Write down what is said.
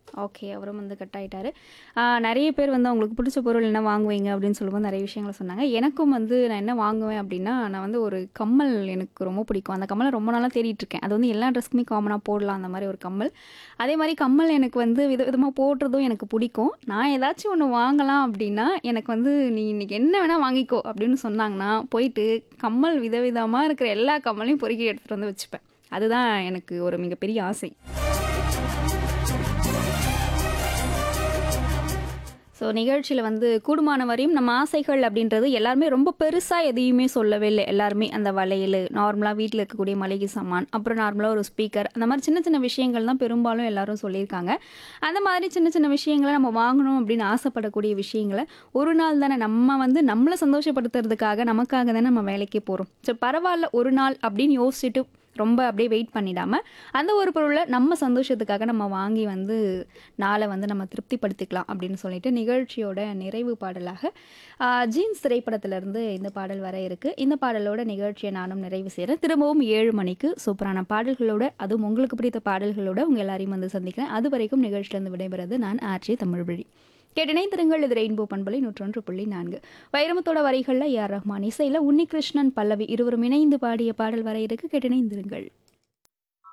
Okay. அவரும் வந்து cut ஆயிட்டாரு. ஆ நெறைய பேர் வந்து அவங்களுக்கு பிடிச்ச பொருள் என்ன வாங்குவீங்க அப்படின்னு சொல்லும்போது நெறைய விஷயங்கள சொன்னாங்க. எனக்கும் வந்து நான் என்ன வாங்குவேன் அப்படின்னா, நான் வந்து ஒரு கம்மல் எனக்கு ரொம்ப பிடிக்கும். அந்த கம்மல ரொம்ப நாளா தேடிட்டு இருக்கேன். அது வந்து எல்லா ட்ரெஸ்க்குமே காமனா போடலாம் அந்த மாரி ஒரு கம்மல். அதே மாரி கம்மல் எனக்கு வந்து விதவிதமா போடுறதும் எனக்கு பிடிக்கும். நான் ஏதாச்சும் ஒண்ணு வாங்கலாம் அப்படின்னா, எனக்கு வந்து "நீ இன்னைக்கு என்ன வேணா வாங்கிக்கோ" அப்படின்னு சொன்னாங்கன்னா, போயிட்டு கம்மல் விதவிதமா இருக்கிற எல்லா கம்மலையும் பொறுக்கி எடுத்துட்டு வந்து வச்சுப்பேன். அதுதான் எனக்கு ஒரு மிகப்பெரிய ஆசை. ஸோ நிகழ்ச்சியில வந்து கூடுமான வரையும் நம்ம ஆசைகள் அப்படின்றது எல்லாருமே ரொம்ப பெருசா எதையுமே சொல்லவே இல்ல. எல்லாருமே அந்த வளையலு, நார்மலா வீட்ல இருக்கக்கூடிய மளிகை சாமான், அப்புறம் நார்மலா ஒரு ஸ்பீக்கர் அந்த மாரி சின்ன சின்ன விஷயங்கள் தான் பெரும்பாலும் எல்லாரும் சொல்லியிருக்காங்க. அந்த மாதிரி சின்ன சின்ன விஷயங்கள நம்ம வாங்கணும் அப்படின்னு ஆசைப்படக்கூடிய விஷயங்கள, ஒரு நாள் தானே நம்ம வந்து நம்மள சந்தோஷப்படுத்துறதுக்காக, நமக்காக தானே நம்ம வேலைக்கே போறோம். ஸோ பரவால்ல ஒரு நாள் அப்படின்னு யோசிச்சுட்டு ரொம்ப அப்படியே வெயிட் பண்ணிடாம, அந்த ஒரு பொருள நம்ம சந்தோஷத்துக்காக நம்ம வாங்கி வந்து நாள வந்து நம்ம திருப்திப்படுத்திக்கலாம் அப்படின்னு சொல்லிட்டு நிகழ்ச்சியோட நிறைவு பாடலாக ஆ ஜீன்ஸ் திரைப்படத்திலிருந்து இந்த பாடல் வர இருக்கு. இந்த பாடலோட நிகழ்ச்சிய நானும் நிறைவு செய்றேன். திரும்பவும் 7 மணிக்கு சூப்பரான பாடல்களோட, அதுவும் உங்களுக்கு பிடித்த பாடல்களோட உங்க எல்லாரையும் வந்து சந்திக்கிறேன். அதுவரைக்கும் நிகழ்ச்சியிலிருந்து விடைபெறுவது நான் ஆர்ஜே தமிழ்வழி. கேட்டு இணைந்திருங்கள். இது ரெயின்போ பண்பலை 101.4. வைரமுத்தோட வரிகள்ல ஏ ஆர் ரஹ்மான், இசையில உன்னிகிருஷ்ணன், பல்லவி இருவரும் இணைந்து பாடிய பாடல் வர இருக்கு. கேட்டு இணைந்திருங்கள்.